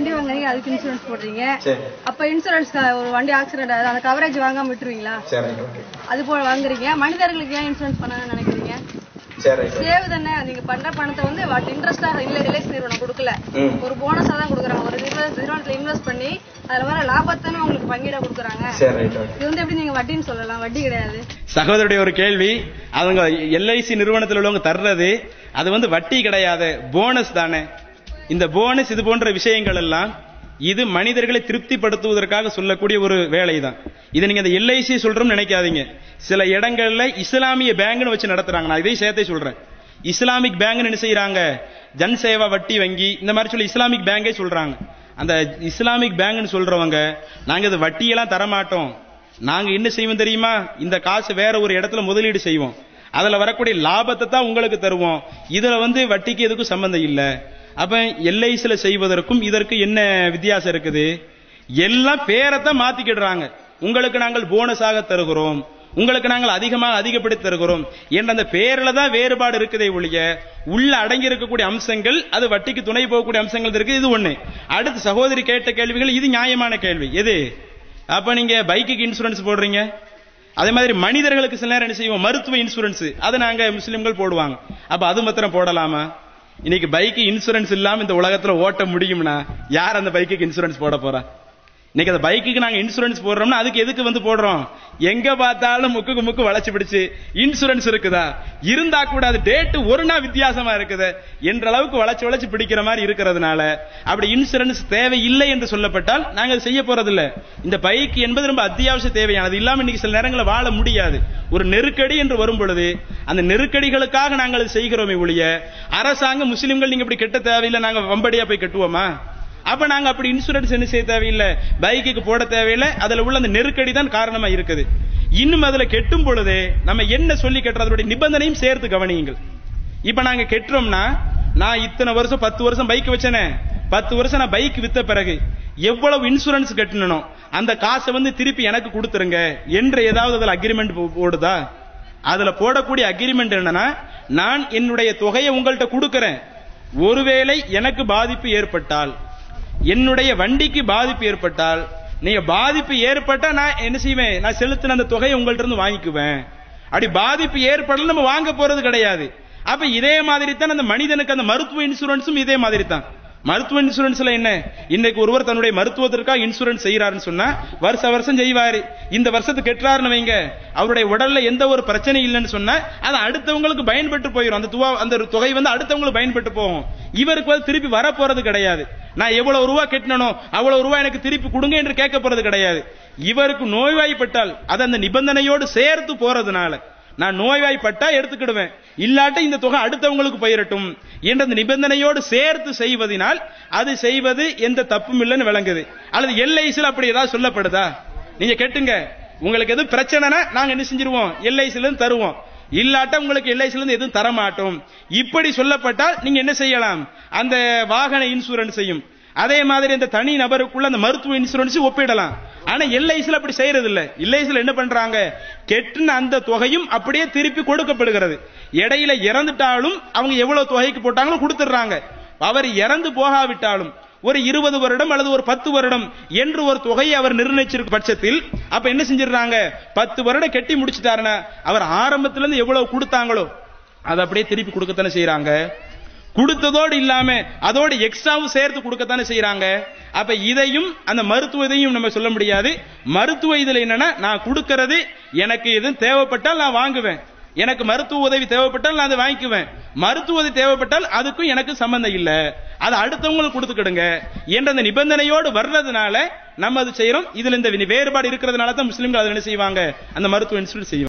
வண்டி வாங்குறீங்க அதுக்கு இன்சூரன்ஸ் போடுறீங்க சரி அப்ப இன்சூரன்ஸ் ஒரு வண்டி ஆக்சிடென்ட் ஆகுது அந்த கவரேஜ் வாங்காம விட்டுருவீங்களா சரி ஓகே அது போல வாங்குறீங்க மனிதர்களுக்கு ஏன் இன்சூரன்ஸ் பண்ணணும்னு நினைக்கிறீங்க சரி சேவ் தானே நீங்க பண்ற பணத்தை வந்து இன்ட்ரெஸ்டாக இல்ல ரிலைஸ் நிறுவனம் கொடுக்கல ம் ஒரு போனஸா தான் கொடுக்குறாங்க ஒரு நிறுவன- நிறுவனத்துல இன்வெஸ்ட் பண்ணி அதுல வர லாபத்தானே உங்களுக்கு பங்கீடா கொடுக்குறாங்க சரி ரைட் ஓகே இது வந்து எப்படி நீங்க வட்டின்னு சொல்லலாம் வட்டி கிடையாது சகோதரருடைய ஒரு கேள்வி அவங்க எல்ஐசி நிறுவனத்தில் உள்ளவங்க தர்றது அது வந்து வட்டி கிடையாது போனஸ் தானே இந்த போனஸ் இது போன்ற விஷயங்கள் எல்லாம் இது மனிதர்களை திருப்திப்படுத்துவதற்காக சொல்லக்கூடிய ஒரு வேலை தான் இது நீங்க அந்த எல்ஐசி சொல்றோம்னு நினைக்காதீங்க சில இடங்கள்ல இஸ்லாமிய பேங்க்னு வச்சு நடத்துறாங்க நான் இதையும் சேர்த்தே சொல்றேன் இஸ்லாமிக் பேங்க்னு என்ன செய்யறாங்க ஜன் சேவா வட்டி வங்கி இந்த மாதிரி சொல்லி இஸ்லாமிக் பேங்கே சொல்றாங்க அந்த இஸ்லாமிக் பேங்க்னு சொல்றவங்க நாங்க இது வட்டியெல்லாம் தரமாட்டோம் நாங்க என்ன செய்வோம் தெரியுமா இந்த காசு வேற ஒரு இடத்துல முதலீடு செய்வோம் அதுல வரக்கூடிய லாபத்தை தான் உங்களுக்கு தருவோம் இதுல வந்து வட்டிக்கு எதுக்கும் சம்பந்தம் இல்ல அப்ப எல்ஐசில செய்வதற்கும் இதற்கு என்ன வித்தியாசம் இருக்குது எல்லாம் பேரத்தான் மாத்திக்கிடுறாங்க உங்களுக்கு நாங்கள் போனஸாக தருகிறோம் உங்களுக்கு நாங்கள் அதிகமாக அதிகப்படுத்தி தருகிறோம் என்ற அந்த பேர்ல தான் வேறுபாடு இருக்குதே ஒழிய உள்ள அடங்கி இருக்கக்கூடிய அம்சங்கள் அது வட்டிக்கு துணை போகக்கூடிய அம்சங்கள் இருக்கு இது ஒண்ணு அடுத்து சகோதரி கேட்ட கேள்விகள் இது நியாயமான கேள்வி எது அப்ப நீங்க பைக்குக்கு இன்சூரன்ஸ் போடுறீங்க அதே மாதிரி மனிதர்களுக்கு சில நேரம் என்ன செய்வோம் மருத்துவ இன்சூரன்ஸ் அதை நாங்க முஸ்லிம்கள் போடுவாங்க அப்ப அது மாத்திரம் போடலாமா இன்னைக்கு பைக்கு இன்சூரன்ஸ் இல்லாம இந்த உலகத்துல ஓட்ட முடியும்னா யார் அந்த பைக்குக்கு இன்சூரன்ஸ் போட போறா இன்னைக்கு அந்த பைக்குக்கு நாங்க இன்சூரன்ஸ் போடுறோம்னா அதுக்கு எதுக்கு வந்து போடுறோம் எங்க பார்த்தாலும் முக்குக்கு முக்கு வளைச்சு பிடிச்சு இன்சூரன்ஸ் இருக்குதா இருந்தா கூட அது டேட் ஒரு நாள் வித்தியாசமா இருக்குது என்ற அளவுக்கு வளைச்சு வளைச்சு பிடிக்கிற மாதிரி இருக்கிறதுனால அப்படி இன்சூரன்ஸ் தேவையில்லை என்று சொல்லப்பட்டால் நாங்க அதை செய்ய போறதில்ல இந்த பைக் என்பது ரொம்ப அத்தியாவசிய தேவையானது இல்லாம இன்னைக்கு சில நேரங்களில் வாழ முடியாது ஒரு நெருக்கடி என்று வரும் பொழுது அந்த நெருக்கடிகளுக்காக நாங்கள் அதை செய்கிறோமே ஒழிய அரசாங்கம் முஸ்லிம்கள் நீங்க இப்படி கெட்ட தேவையில்லை நாங்க வம்படியா போய் கட்டுவோமா அப்ப நாங்க அப்படி இன்சூரன்ஸ் என்ன செய்ய தேவையில்லை பைக்குக்கு போட தேவையில்லை அதுல உள்ள அந்த நெருக்கடி தான் காரணமா இருக்குது இன்னும் அதுல கெட்டும் பொழுது நம்ம என்ன சொல்லி கட்டுறதோட நிபந்தனையும் சேர்த்து கவனியுங்கள் இப்ப நாங்க கெட்டுறோம்னா நான் இத்தனை வருஷம் பத்து வருஷம் பைக் வச்சேனே பத்து வருஷம் நான் பைக் வித்த பிறகு எவ்வளவு இன்சூரன்ஸ் கட்டணும் அந்த காசை வந்து திருப்பி எனக்கு கொடுத்துருங்க என்று ஏதாவது அதுல அக்ரிமெண்ட் போடுதா அதுல போடக்கூடிய அக்ரிமெண்ட் என்னன்னா நான் என்னுடைய தொகையை உங்கள்கிட்ட கொடுக்கறேன் ஒருவேளை எனக்கு பாதிப்பு ஏற்பட்டால் என்னுடைய வண்டிக்கு பாதிப்பு ஏற்பட்டால் நீங்க பாதிப்பு ஏற்பட்டா நான் என்ன செய்வேன் நான் செலுத்தின அந்த தொகையை உங்கள்ட்ட இருந்து வாங்கிக்குவேன் அப்படி பாதிப்பு ஏற்படல நம்ம வாங்க போறது கிடையாது அப்ப இதே மாதிரி தான் அந்த மனிதனுக்கு அந்த மருத்துவ இன்சூரன்ஸும் இதே மாதிரி தான் மருத்துவ இன்சூரன்ஸ்ல என்ன இன்னைக்கு ஒருவர் தன்னுடைய மருத்துவத்திற்காக இன்சூரன்ஸ் செய்யறாருன்னு சொன்னா வருஷ வருஷம் செய்வாரு இந்த வருஷத்துக்கு கெட்டுறாருன்னு வைங்க அவருடைய உடல்ல எந்த ஒரு பிரச்சனை இல்லைன்னு சொன்னா அது அடுத்தவங்களுக்கு பயன்பட்டு போயிடும் அந்த துவா அந்த தொகை வந்து அடுத்தவங்களுக்கு பயன்பட்டு போகும் இவருக்கு வந்து திருப்பி வர போறது கிடையாது நான் எவ்வளவு ரூபா கெட்டனோ அவ்வளவு ரூபா எனக்கு திருப்பி கொடுங்க என்று கேட்க போறது கிடையாது இவருக்கு நோய்வாய்ப்பட்டால் அது அந்த நிபந்தனையோடு சேர்த்து போறதுனால நான் நோய்வாய்ப்பட்டா எடுத்துக்கிடுவேன் இல்லாட்ட இந்த தொகை அடுத்தவங்களுக்கு போயிரட்டும் என்ற அந்த நிபந்தனையோடு சேர்த்து செய்வதனால் அது செய்வது எந்த தப்பும் இல்லைன்னு விளங்குது அல்லது எல்ஐசியில் அப்படி ஏதாவது சொல்லப்படுதா நீங்க கேட்டுங்க உங்களுக்கு எதுவும் பிரச்சனைனா நாங்க என்ன செஞ்சிருவோம் எல்ஐசில இருந்து தருவோம் இல்லாட்ட உங்களுக்கு எல்ஐசில இருந்து எதுவும் தர மாட்டோம் இப்படி சொல்லப்பட்டால் நீங்க என்ன செய்யலாம் அந்த வாகன இன்சூரன்ஸையும் அதே மாதிரி இந்த தனி நபருக்குள்ள அந்த மருத்துவ இன்சூரன்ஸ் ஒப்பிடலாம் ஆனா எல்ஐசில அப்படி செய்யறது இல்ல எல்ஐசில என்ன பண்றாங்க கெட்டுன அந்த தொகையும் அப்படியே திருப்பி கொடுக்கப்படுகிறது இடையில இறந்துட்டாலும் அவங்க எவ்வளவு தொகைக்கு போட்டாங்களோ கொடுத்துடுறாங்க அவர் இறந்து போகாவிட்டாலும் ஒரு இருபது வருடம் அல்லது ஒரு பத்து வருடம் என்று ஒரு தொகையை அவர் நிர்ணயிச்சிருக்க பட்சத்தில் அப்ப என்ன செஞ்சிடறாங்க பத்து வருடம் கெட்டி முடிச்சிட்டாருன்னா அவர் ஆரம்பத்துல இருந்து எவ்வளவு கொடுத்தாங்களோ அதை அப்படியே திருப்பி கொடுக்கத்தானே செய்யறாங்க கொடுத்ததோடு இல்லாம அதோட எக்ஸ்ட்ராவும் சேர்த்து கொடுக்கத்தானே செய்யறாங்க அப்ப இதையும் அந்த மருத்துவ இதையும் நம்ம சொல்ல முடியாது மருத்துவ இதுல என்னன்னா நான் கொடுக்கறது எனக்கு எதுவும் தேவைப்பட்டால் நான் வாங்குவேன் எனக்கு மருத்துவ உதவி தேவைப்பட்டால் நான் அதை வாங்கிக்குவேன் மருத்துவ உதவி தேவைப்பட்டால் அதுக்கும் எனக்கு சம்பந்தம் இல்ல அது அடுத்தவங்களுக்கு கொடுத்துக்கிடுங்க என்ற அந்த நிபந்தனையோடு வர்றதுனால நம்ம அது செய்யறோம் இதுல இந்த வேறுபாடு இருக்கிறதுனால தான் முஸ்லிம்கள் அதை என்ன செய்வாங்க அந்த மருத்துவ இன்சூரன்ஸ் செய்வாங்க